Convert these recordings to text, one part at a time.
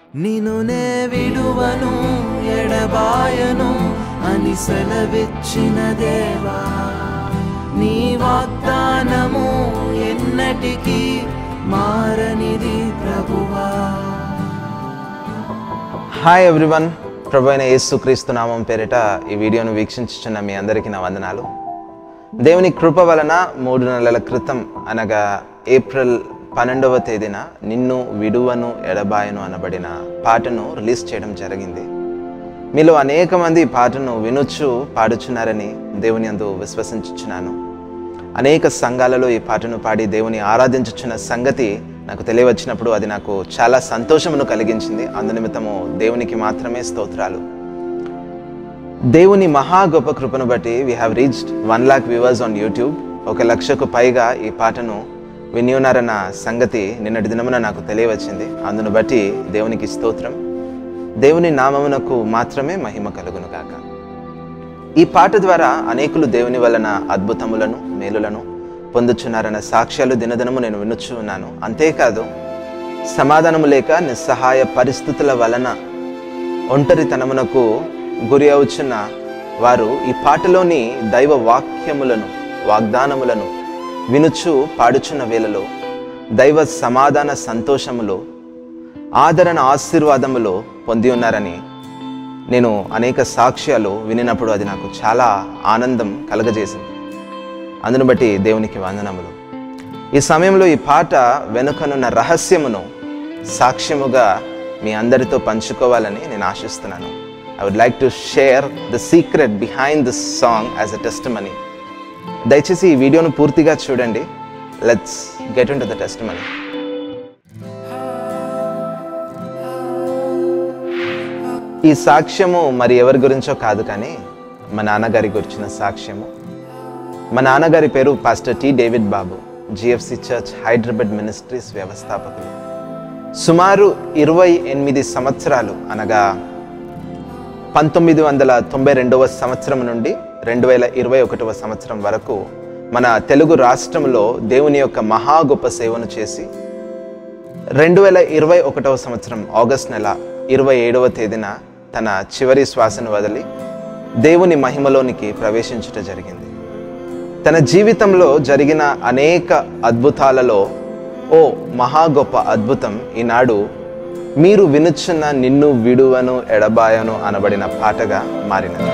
నిను నే విడువను ఎడబాయను అని సెలవిచ్చిన దేవా నీ వాగ్దానము ఎన్నటికీ మారనిది ప్రభువా హాయ్ ఎవ్రీవన్ ప్రభు అయిన యేసుక్రీస్తు నామం పేరిట ఈ వీడియోను వీక్షించుచున్న మీ అందరికీ నా వందనాలు దేవుని కృప వలన మూడు నెలల క్రితం అనగా ఏప్రిల్ పన్నెండవ తేదీన నిన్ను విడువను ఎడబాయను అనబడిన పాటను రిలీజ్ చేయడం జరిగింది మీలో అనేక మంది ఈ పాటను వినొచ్చు పాడుచున్నారని దేవుని అందు విశ్వసించుచున్నాను అనేక సంఘాలలో ఈ పాటను పాడి దేవుని ఆరాధించుచున్న సంగతి నాకు తెలియవచ్చినప్పుడు అది నాకు చాలా సంతోషమును కలిగించింది అందునిమిత్తము దేవునికి మాత్రమే స్తోత్రాలు దేవుని మహా గొప్ప కృపను బట్టి we have reached one lakh viewers on YouTube ఒక లక్షకు పైగా ఈ పాటను విని ఉన్నారన్న సంగతి నిన్నటి దినమున నాకు తెలియవచ్చింది అందును బట్టి దేవునికి స్తోత్రం దేవుని నామమునకు మాత్రమే మహిమ కలుగును గాక ఈ పాట ద్వారా అనేకులు దేవుని వలన అద్భుతములను మేలులను పొందుచున్నారన్న సాక్ష్యాలు దినదినము నేను వినుచు ఉన్నాను అంతేకాదు సమాధానము లేక నిస్సహాయ పరిస్థితుల వలన ఒంటరితనమునకు గురి అవుచున్న వారు ఈ పాటలోని దైవ వాక్యములను వాగ్దానములను వినుచు పాడుచున్న వేళలో దైవ సమాధాన సంతోషములో ఆదరణ ఆశీర్వాదములో పొంది ఉన్నారని నేను అనేక సాక్ష్యాలు వినినప్పుడు అది నాకు చాలా ఆనందం కలగజేసింది అందును బట్టి దేవునికి వందనములు ఈ సమయంలో ఈ పాట వెనుకనున్న రహస్యమును సాక్ష్యముగా మీ అందరితో పంచుకోవాలని నేను ఆశిస్తున్నాను I would like to share the secret behind this song as a testimony దయచేసి ఈ వీడియోను పూర్తిగా చూడండి let's get into the testimony ఈ సాక్ష్యము మరి ఎవరి గురించో కాదు కానీ మా నాన్నగారి గురించిన సాక్ష్యము మా నాన్నగారి పేరు pastor T David Babu GFC church Hyderabad ministries వ్యవస్థాపకులు సుమారు ఇరవై ఎనిమిది సంవత్సరాలు అనగా పంతొమ్మిది వందల తొంభై రెండవ సంవత్సరం నుండి రెండు వేల ఇరవై ఒకటవ సంవత్సరం వరకు మన తెలుగు రాష్ట్రంలో దేవుని యొక్క మహా గొప్ప సేవను చేసి రెండు వేల ఇరవై ఒకటవ సంవత్సరం ఆగస్ట్ నెల ఇరవై ఏడవ తేదీన తన చివరి శ్వాసను వదిలి దేవుని మహిమలోనికి ప్రవేశించుట జరిగింది తన జీవితంలో జరిగిన అనేక అద్భుతాలలో ఓ మహా గొప్ప అద్భుతం ఈనాడు మీరు వినుచున్న నిన్ను విడువను ఎడబాయను అనబడిన పాటగా మారినది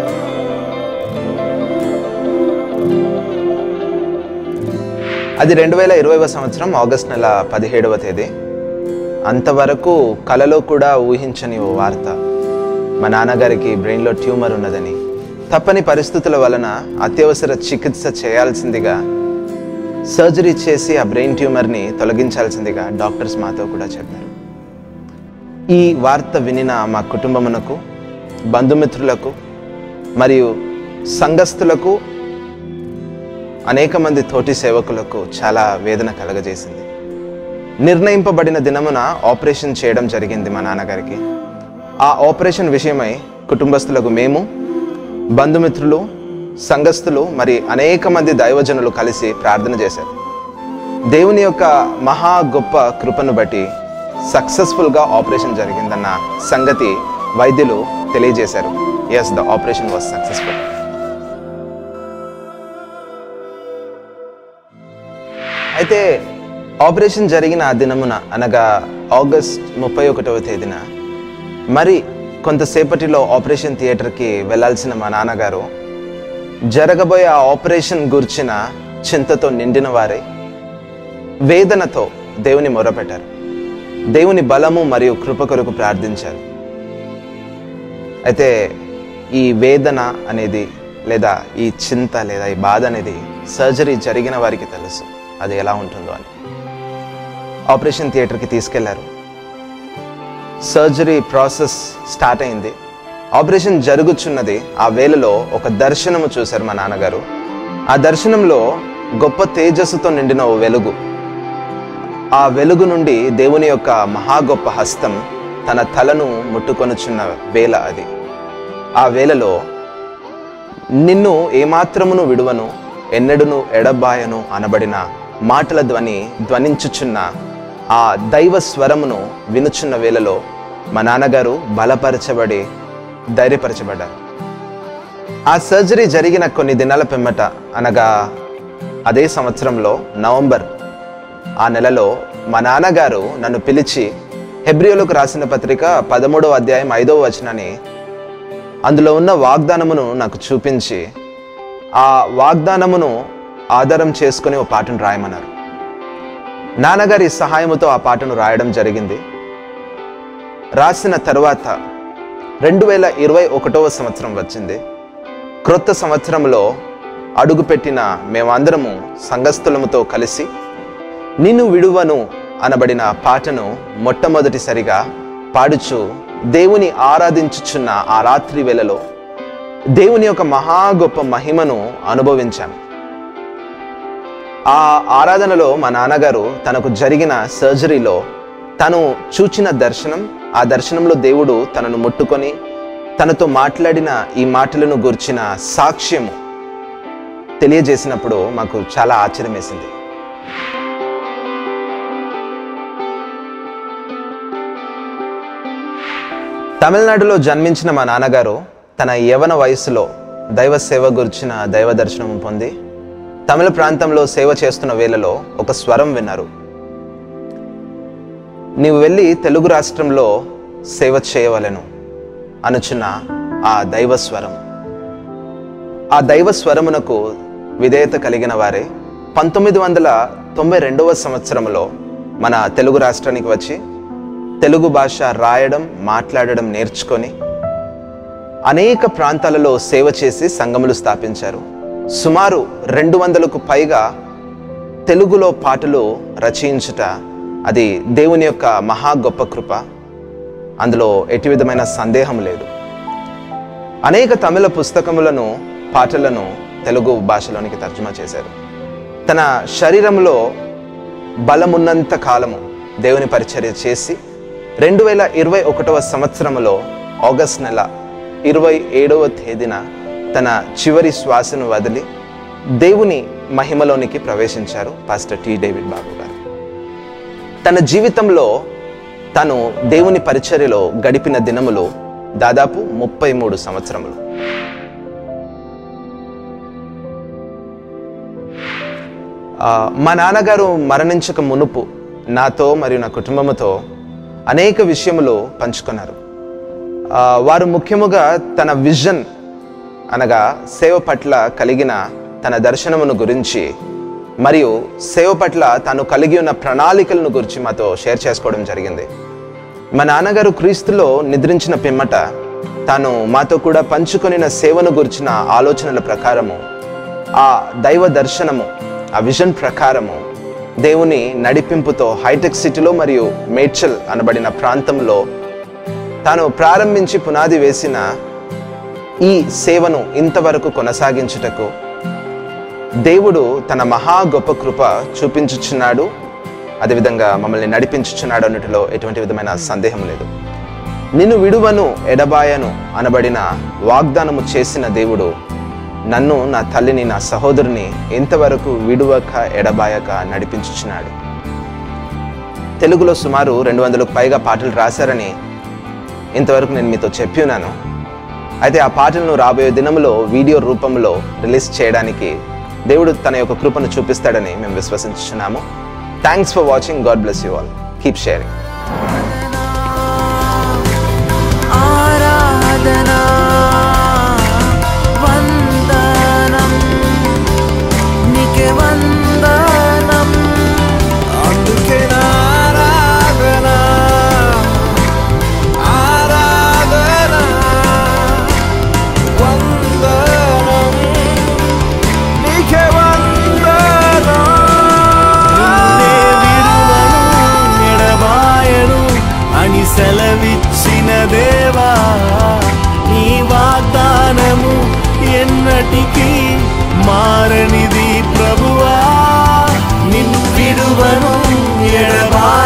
అది రెండు వేల ఇరవైవ సంవత్సరం ఆగస్ట్ నెల పదిహేడవ తేదీ అంతవరకు కలలో కూడా ఊహించని ఓ వార్త మా నాన్నగారికి బ్రెయిన్లో ట్యూమర్ ఉన్నదని తప్పని పరిస్థితుల వలన అత్యవసర చికిత్స చేయాల్సిందిగా సర్జరీ చేసి ఆ బ్రెయిన్ ట్యూమర్ని తొలగించాల్సిందిగా డాక్టర్స్ మాతో కూడా చెప్పారు ఈ వార్త వినిన మా కుటుంబమునకు బంధుమిత్రులకు మరియు సంఘస్థులకు అనేక మంది తోటి సేవకులకు చాలా వేదన కలగజేసింది నిర్ణయింపబడిన దినమున ఆపరేషన్ చేయడం జరిగింది మా నాన్నగారికి ఆ ఆపరేషన్ విషయమై కుటుంబస్తులకు మేము బంధుమిత్రులు సంఘస్థులు మరి అనేక మంది దైవజనులు కలిసి ప్రార్థన చేశారు దేవుని యొక్క మహా గొప్ప కృపను బట్టి సక్సెస్ఫుల్గా ఆపరేషన్ జరిగిందన్న సంగతి వైద్యులు తెలియజేశారు yes the operation was successful అయితే ఆపరేషన్ జరిగిన ఆ దినమున అనగా ఆగస్ట్ ముప్పై ఒకటవ తేదీన మరి కొంతసేపటిలో ఆపరేషన్ థియేటర్కి వెళ్ళాల్సిన మా నాన్నగారు జరగబోయే ఆ ఆపరేషన్ గుర్చిన చింతతో నిండిన వారై వేదనతో దేవుని మొరపెట్టారు దేవుని బలము మరియు కృప కొరకు ప్రార్థించారు అయితే ఈ వేదన అనేది లేదా ఈ చింత లేదా ఈ బాధ అనేది సర్జరీ జరిగిన వారికి తెలుసు అది ఎలా ఉంటుందో అని ఆపరేషన్ థియేటర్కి తీసుకెళ్లారు సర్జరీ ప్రాసెస్ స్టార్ట్ అయింది ఆపరేషన్ జరుగుచున్నది ఆ వేళలో ఒక దర్శనము చూశారు మా నాన్నగారు ఆ దర్శనంలో గొప్ప తేజస్సుతో నిండిన ఓ వెలుగు ఆ వెలుగు నుండి దేవుని యొక్క మహా గొప్ప హస్తం తన తలను ముట్టుకొనుచున్న వేళ అది ఆ వేళలో నిన్ను ఏమాత్రమును విడువను ఎన్నడును ఎడబాయను అనబడిన మాటల ధ్వని ధ్వనించుచున్న ఆ దైవ స్వరమును వినుచున్న వేళలో మా నాన్నగారు బలపరచబడి ధైర్యపరచబడ్డారు ఆ సర్జరీ జరిగిన కొన్ని దినాల పిమ్మట అనగా అదే సంవత్సరంలో నవంబర్ ఆ నెలలో మా నాన్నగారు నన్ను పిలిచి హెబ్రియోలకు రాసిన పత్రిక పదమూడవ అధ్యాయం ఐదవ వచనాన్ని అందులో ఉన్న వాగ్దానమును నాకు చూపించి ఆ వాగ్దానమును ఆధారం చేసుకుని ఒక పాటను రాయమన్నారు నాన్నగారి సహాయముతో ఆ పాటను రాయడం జరిగింది రాసిన తరువాత రెండు వేల ఇరవై ఒకటవ సంవత్సరం వచ్చింది క్రొత్త సంవత్సరంలో అడుగుపెట్టిన మేమందరము సంఘస్థులముతో కలిసి నిన్ను విడువను అనబడిన పాటను మొట్టమొదటిసారిగా పాడుచు దేవుని ఆరాధించుచున్న ఆ రాత్రి వేళలో దేవుని యొక్క మహా గొప్ప మహిమను అనుభవించాం ఆ ఆరాధనలో మా నాన్నగారు తనకు జరిగిన సర్జరీలో తను చూచిన దర్శనం ఆ దర్శనంలో దేవుడు తనను ముట్టుకొని తనతో మాట్లాడిన ఈ మాటలను గుర్చిన సాక్ష్యము తెలియజేసినప్పుడు మాకు చాలా ఆశ్చర్యం వేసింది తమిళనాడులో జన్మించిన మా నాన్నగారు తన యవన వయసులో దైవ సేవ గురించిన దైవ దర్శనం పొంది తమిళ ప్రాంతంలో సేవ చేస్తున్న వేళలో ఒక స్వరం విన్నారు నీవు వెళ్ళి తెలుగు రాష్ట్రంలో సేవ చేయవలెను అనుచున్న ఆ దైవ స్వరం ఆ దైవ స్వరమునకు విధేయత కలిగిన వారే పంతొమ్మిది వందల తొంభై రెండవ సంవత్సరంలో మన తెలుగు రాష్ట్రానికి వచ్చి తెలుగు భాష రాయడం మాట్లాడడం నేర్చుకొని అనేక ప్రాంతాలలో సేవ చేసి సంఘములు స్థాపించారు సుమారు రెండు వందలకు పైగా తెలుగులో పాటలు రచయించుట అది దేవుని యొక్క మహా గొప్ప కృప అందులో ఎట్టి విధమైన సందేహం లేదు అనేక తమిళ పుస్తకములను పాటలను తెలుగు భాషలోనికి తర్జుమా చేశారు తన శరీరంలో బలమున్నంత కాలము దేవుని పరిచర్య చేసి రెండు వేల ఇరవై ఒకటవ సంవత్సరంలో ఆగస్ట్ నెల ఇరవై ఏడవ తేదీన తన చివరి శ్వాసను వదిలి దేవుని మహిమలోనికి ప్రవేశించారు పాస్టర్ టి డేవిడ్ బాబు గారు తన జీవితంలో తను దేవుని పరిచర్యలో గడిపిన దినములు దాదాపు ముప్పై మూడు సంవత్సరములు ఆ, మా నాన్నగారు మరణించక మునుపు నాతో మరియు నా కుటుంబముతో అనేక విషయములు పంచుకున్నారు ఆ, వారు ముఖ్యముగా తన విజన్ అనగా సేవ పట్ల కలిగిన తన దర్శనమును గురించి మరియు సేవ పట్ల తాను కలిగి ఉన్న ప్రణాళికలను గురించి మాతో షేర్ చేసుకోవడం జరిగింది మా నాన్నగారు క్రీస్తులో నిద్రించిన పిమ్మట తాను మాతో కూడా పంచుకొనిన సేవను గురించిన ఆలోచనల ప్రకారము ఆ దైవ దర్శనము ఆ విజన్ ప్రకారము దేవుని నడిపింపుతో హైటెక్ సిటీలో మరియు మేడ్చల్ అనబడిన ప్రాంతంలో తాను ప్రారంభించి పునాది వేసిన ఈ సేవను ఇంతవరకు కొనసాగించుటకు దేవుడు తన మహా గొప్ప కృప చూపించుచున్నాడు అదేవిధంగా మమ్మల్ని నడిపించుచున్నాడు అన్నటిలో ఎటువంటి విధమైన సందేహం లేదు నిన్ను విడువను ఎడబాయను అనబడిన వాగ్దానము చేసిన దేవుడు నన్ను నా తల్లిని నా సహోదరుని ఇంతవరకు విడువక ఎడబాయక నడిపించుచున్నాడు తెలుగులో సుమారు రెండు వందలకు పైగా పాటలు రాశారని ఇంతవరకు నేను మీతో చెప్పి ఉన్నాను అయితే ఆ పాటలను రాబోయే దినంలో వీడియో రూపంలో రిలీజ్ చేయడానికి దేవుడు తన యొక్క కృపను చూపిస్తాడని మేము విశ్వసించున్నాము thanks for watching God bless you all keep sharing ఆరాధనా వందనం నీకే వందనం అందుకే నా ఆరాధన ఆరాధన వందనం నీకే వందనం నిన్నే విడువను ఎడబాయను అని సెలవిచ్చిన దేవా నీ వాగ్దానము ఎన్నటికీ మారనిది ప్రభువా నిన్ను విడువను ఎడబా